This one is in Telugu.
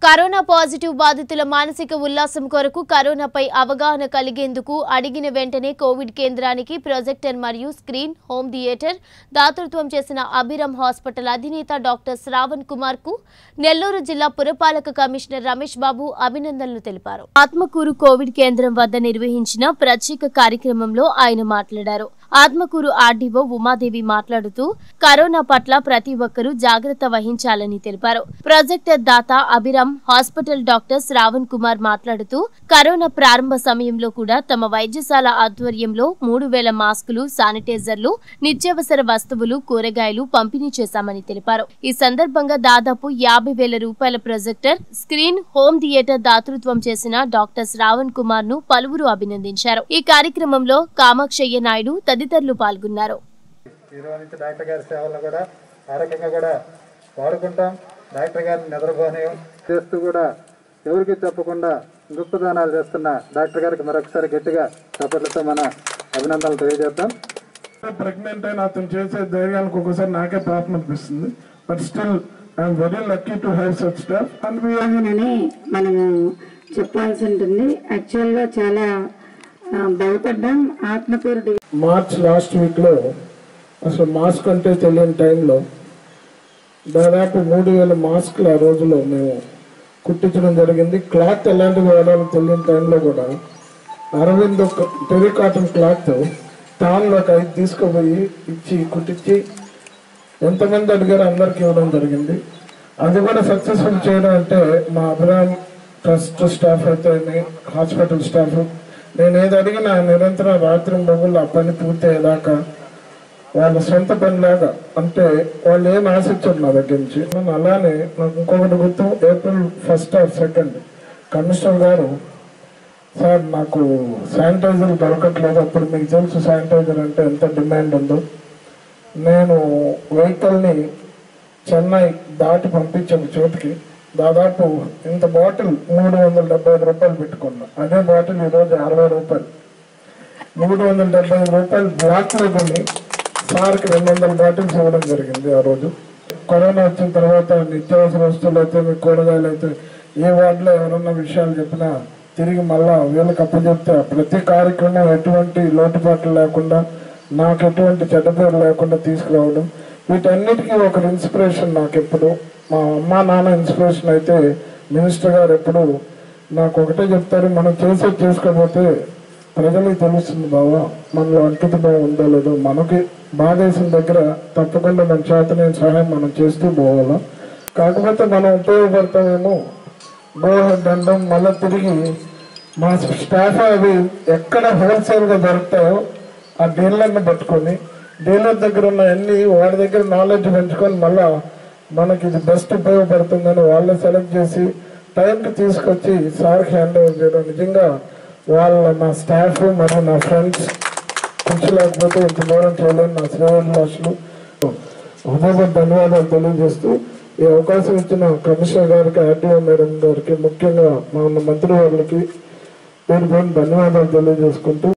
కరోనా పాజిటివ్ బాధితుల మానసిక ఉల్లాసం కొరకు కరోనాపై అవగాహన కలిగేందుకు అడిగిన వెంటనే కోవిడ్ కేంద్రానికి ప్రొజెక్టర్ మరియు స్క్రీన్ హోమ్ థియేటర్ దాతృత్వం చేసిన అభిరామ్ హాస్పిటల్ అధినేత డాక్టర్ శ్రావణ్ కుమార్ కు నెల్లూరు జిల్లా పురపాలక కమిషనర్ రమేష్ బాబు అభినందనలు తెలిపారు ఆత్మకూరు కోవిడ్ కేంద్రం వద్ద నిర్వహించిన ప్రత్యేక కార్యక్రమంలో ఆయన మాట్లాడారు ఆత్మకూరు ఆర్డీఓ ఉమాదేవి మాట్లాడుతూ కరోనా పట్ల ప్రతి ఒక్కరూ జాగ్రత్త వహించాలని తెలిపారు ప్రాజెక్టర్ దాత అభిరామ్ హాస్పిటల్ డాక్టర్ శ్రావణ్ కుమార్ మాట్లాడుతూ కరోనా ప్రారంభ సమయంలో కూడా తమ వైద్యశాల ఆధ్వర్యంలో మూడు వేల మాస్కులు శానిటైజర్లు నిత్యావసర వస్తువులు కూరగాయలు పంపిణీ చేశామని తెలిపారు ఈ సందర్భంగా దాదాపు యాభై వేల రూపాయల ప్రొజెక్టర్ స్క్రీన్ హోమ్ థియేటర్ దాతృత్వం చేసిన డాక్టర్ శ్రావణ్ కుమార్ ను పలువురు అభినందించారు ఈ కార్యక్రమంలో కామాక్షయ్య నాయుడు తదితరులు పాల్గొన్నారు ఈ రోజు నుంచి డాక్టర్ గారి సేవలను కూడా ఆరోగ్యంగా కూడా వాడుకుంటాం డాక్టర్ గారిని నిద్రపోని చేస్తూ కూడా ఎవరికి చెప్పకుండా గుప్తదానాలు చేస్తున్న డాక్టర్ గారికి మరొకసారి గట్టిగా చప్పట్లతో మన అభినందనలు తెలియజేద్దాం ప్రెగ్నెంట్ అయిన అతను చేసే ధైర్యానికి ఒకసారి నాకే పాపం అనిపిస్తుంది but still I'm very lucky to have such staff and we అని మనము చెప్పాల్సి ఉంటుంది యాక్చువల్గా చాలా ఆ, భయపడ్డాం ఆత్మకూరు డివి- మార్చ్ లాస్ట్ వీక్లో అసలు మాస్క్ అంటే తెలియని టైంలో దాదాపు మూడు వేల మాస్క్లు ఆ రోజులో మేము కుట్టించడం జరిగింది క్లాత్ ఎలాంటిది వాడాలో తెలియని టైంలో కూడా అరవింద్ ఒక టెరికాటన్ క్లాత్ తాళ్ళు ఒక ఐదు తీసుకుపోయి ఇచ్చి కుట్టించి ఎంతమంది అడిగారో అందరికి ఇవ్వడం జరిగింది అది కూడా సక్సెస్ఫుల్ చేయడం అంటే మా అభిరామ్ ట్రస్ట్ స్టాఫ్ అయితే హాస్పిటల్ స్టాఫ్ నేను ఏది అడిగినా నిరంతరం రాత్రి మొగుళ్ళు ఆ పని పూర్తయ్యేదాకా వాళ్ళ సొంత పనిలాగా అంటే వాళ్ళు ఏం ఆశించారు నా దగ్గర నుంచి నేను అలానే నాకు ఇంకొకటి గుర్తు April first or second commissioner గారు సార్ నాకు శానిటైజర్ దొరకట్లేదు అప్పుడు మీకు తెలుసు శానిటైజర్ అంటే ఎంత డిమాండ్ ఉందో నేను వెహికల్ని చెన్నై దాటి పంపించిన చోటుకి దాదాపు ఇంత బాటిల్ మూడు వందల డెబ్బై ఐదు రూపాయలు పెట్టుకున్నా అదే బాటిల్ ఈరోజు అరవై రూపాయలు మూడు వందల డెబ్బై ఐదు రూపాయలు బ్లాక్ లో కొని సార్కి రెండు వందల బాటిల్స్ ఇవ్వడం జరిగింది ఆ రోజు కరోనా వచ్చిన తర్వాత నిత్యావసర వస్తువులు అయితే మీ కూరగాయలు అయితే ఏ వార్డులో ఎవరన్నా విషయాలు చెప్పినా తిరిగి మళ్ళా వీళ్ళకి అప్పచెప్తే ప్రతి కార్యక్రమం ఎటువంటి లోటుపాట్లు లేకుండా నాకు ఎటువంటి చెడ్డ పేరు లేకుండా తీసుకురావడం వీటన్నిటికీ ఒక ఇన్స్పిరేషన్ నాకు ఎప్పుడు మా అమ్మా నాన్న ఇన్స్పిరేషన్ అయితే మినిస్టర్ గారు ఎప్పుడు నాకు ఒకటే చెప్తారు మనం చేసే చేసుకోకపోతే ప్రజలకు తెలుస్తుంది బావా మనలో అంకిత భావం ఉందో లేదో మనకి బాధేసిన దగ్గర తప్పకుండా మన చేతనే సహాయం మనం చేస్తూ పోవాలా కాకపోతే మనం ఉపయోగపడతామేమో గోహెడ్ అనడం మళ్ళీ తిరిగి మా స్టాఫ్ అవి ఎక్కడ హోల్సేల్గా దొరుకుతాయో ఆ డీలర్ని పట్టుకొని డీలర్ దగ్గర ఉన్న అన్ని వాడి దగ్గర నాలెడ్జ్ పెంచుకొని మళ్ళా మనకి ఇది బెస్ట్ ఉపయోగపడుతుందని వాళ్ళే సెలెక్ట్ చేసి టైంకి తీసుకొచ్చి సార్కి హ్యాండ్ ఓవర్ చేయడం నిజంగా వాళ్ళ నా స్టాఫ్ మరియు నా ఫ్రెండ్స్ కృషి లేకపోతే ఇంత దూరం చేయలేని నా శ్రేయోభిలాషులు హృదయపూర్వక ధన్యవాదాలు తెలియజేస్తూ ఈ అవకాశం ఇచ్చిన కమిషనర్ గారికి ఆర్డీఓ మేడం గారికి ముఖ్యంగా మా మంత్రి వాళ్ళకి పేరు పేరు ధన్యవాదాలు తెలియజేసుకుంటూ